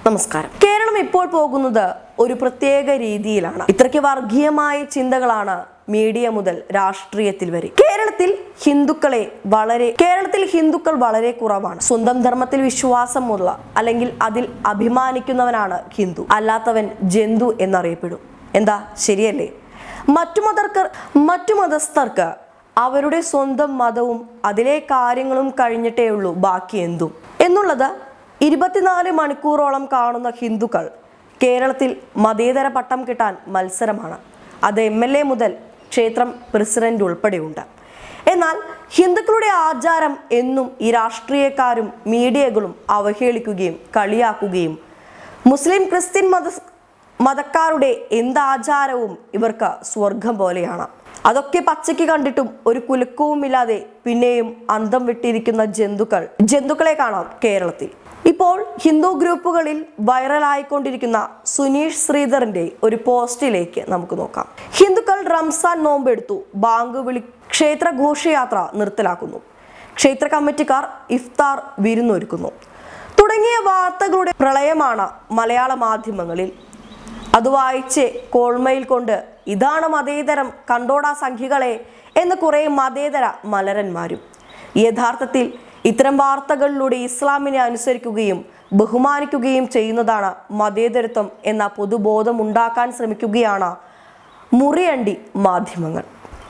നമസ്കാരം കേരളം ഇപ്പോൾ പോകുന്നത് ഒരു പ്രത്യേക രീതിയിലാണ് ഇത്രയ്ക്ക് വർഗീയമായ ചിന്തകളാണ് മീഡിയ മുതൽ രാഷ്ട്രീയത്തിൽ വരെ കേരളത്തിൽ ഹിന്ദുക്കളെ വളരെ കേരളത്തിൽ ഹിന്ദുക്കൾ വളരെ കുറവാണ് സ്വന്തം ധർമ്മത്തിൽ വിശ്വാസമുള്ള അല്ലെങ്കിൽ അതിൽ അഭിമാനിക്കുന്നവനാണ് ഹിന്ദു അല്ലാത്തവൻ ജന്തു എന്നറിയപ്പെടും എന്താ ശരിയല്ലേ മറ്റു മതർക്ക് മറ്റു മതസ്ഥർക്ക് അവരുടെ സ്വന്തം മതവും അതിലെ കാര്യങ്ങളും കഴിഞ്ഞിട്ടേ ഉള്ളൂ ബാക്കി എന്തും എന്നുള്ളത് ഇരുപത്തിനാല് മണിക്കൂറോളം കാണുന്ന ഹിന്ദുക്കൾ കേരളത്തിൽ മതേതര പട്ടം കിട്ടാൻ മത്സരമാണ് അത് എം എൽ എ മുതൽ ക്ഷേത്രം പ്രസിഡന്റ് ഉൾപ്പെടെയുണ്ട് എന്നാൽ ഹിന്ദുക്കളുടെ ആചാരം എന്നും ഈ രാഷ്ട്രീയക്കാരും മീഡിയകളും അവഹേളിക്കുകയും കളിയാക്കുകയും മുസ്ലിം ക്രിസ്ത്യൻ മത മതക്കാരുടെ എന്താചാരവും ഇവർക്ക് സ്വർഗം പോലെയാണ് അതൊക്കെ പച്ചയ്ക്ക് കണ്ടിട്ടും ഒരു കുലുക്കവുമില്ലാതെ പിന്നെയും അന്തം വിട്ടിരിക്കുന്ന ജന്തുക്കൾ ജന്തുക്കളെ കാണാം കേരളത്തിൽ ഇപ്പോൾ ഹിന്ദു ഗ്രൂപ്പുകളിൽ വൈറലായിക്കൊണ്ടിരിക്കുന്ന സുനീഷ് ശ്രീധറിന്റെ ഒരു പോസ്റ്റിലേക്ക് നമുക്ക് നോക്കാം ഹിന്ദുക്കൾ റംസാൻ നോമ്പെടുത്തു ബാങ്ക് വിളി ക്ഷേത്ര ഘോഷയാത്ര നിർത്തലാക്കുന്നു ക്ഷേത്ര കമ്മിറ്റിക്കാർ ഇഫ്താർ വിരുന്നൊരുക്കുന്നു തുടങ്ങിയ വാർത്തകളുടെ പ്രളയമാണ് മലയാള മാധ്യമങ്ങളിൽ അത് വായിച്ച് കോൾമയിൽ കൊണ്ട് ഇതാണ് മതേതരം കണ്ടോടാ സംഖ്യകളെ എന്ന് കുറേ മതേതര മലരന്മാരും യഥാർത്ഥത്തിൽ ഇത്തരം വാർത്തകളിലൂടെ ഇസ്ലാമിനെ അനുസരിക്കുകയും ബഹുമാനിക്കുകയും ചെയ്യുന്നതാണ് മതേതരത്വം എന്ന പൊതുബോധം ഉണ്ടാക്കാൻ ശ്രമിക്കുകയാണ് മുറിയണ്ടി മാധ്യമങ്ങൾ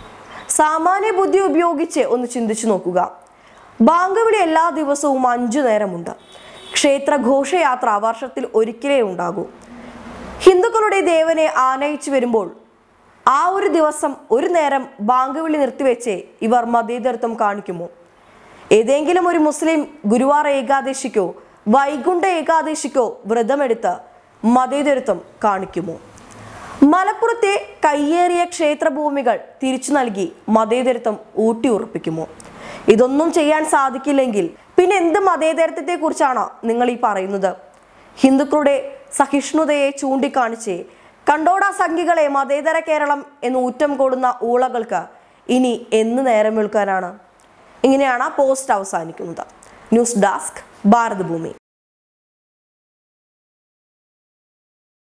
സാമാന്യ ബുദ്ധി ഉപയോഗിച്ച് ഒന്ന് ചിന്തിച്ചു നോക്കുക ബാങ്ക് വിളി എല്ലാ ദിവസവും അഞ്ചു നേരമുണ്ട് ക്ഷേത്ര ഘോഷയാത്ര വർഷത്തിൽ ഒരിക്കലേ ഉണ്ടാകൂ ഹിന്ദുക്കളുടെ ദേവനെ ആനയിച്ചു വരുമ്പോൾ ആ ഒരു ദിവസം ഒരു നേരം ബാങ്ക് വിളി നിർത്തിവെച്ച് ഇവർ മതേതരത്വം കാണിക്കുമോ ഏതെങ്കിലും ഒരു മുസ്ലിം ഗുരുവാർ ഏകാദശിക്കോ വൈകുണ്ഠ ഏകാദശിക്കോ വ്രതമെടുത്ത് മതേതരത്വം കാണിക്കുമോ മലപ്പുറത്തെ കയ്യേറിയ ക്ഷേത്രഭൂമികൾ തിരിച്ചു നൽകി മതേതരത്വം ഊട്ടിയുറപ്പിക്കുമോ ഇതൊന്നും ചെയ്യാൻ സാധിക്കില്ലെങ്കിൽ പിന്നെ എന്ത് മതേതരത്വത്തെ കുറിച്ചാണ് നിങ്ങൾ ഈ പറയുന്നത് ഹിന്ദുക്കളുടെ സഹിഷ്ണുതയെ ചൂണ്ടിക്കാണിച്ച് കണ്ടോട സംഖ്യകളെ മതേതര കേരളം എന്ന് ഊറ്റം കൊടുന്ന ഊളകൾക്ക് ഇനി എന്ന് നേരം വിൽക്കാനാണ് ഇങ്ങനെയാണ് ആ പോസ്റ്റ് അവസാനിക്കുന്നത് ന്യൂസ് ഡെസ്ക് ഭാരതഭൂമി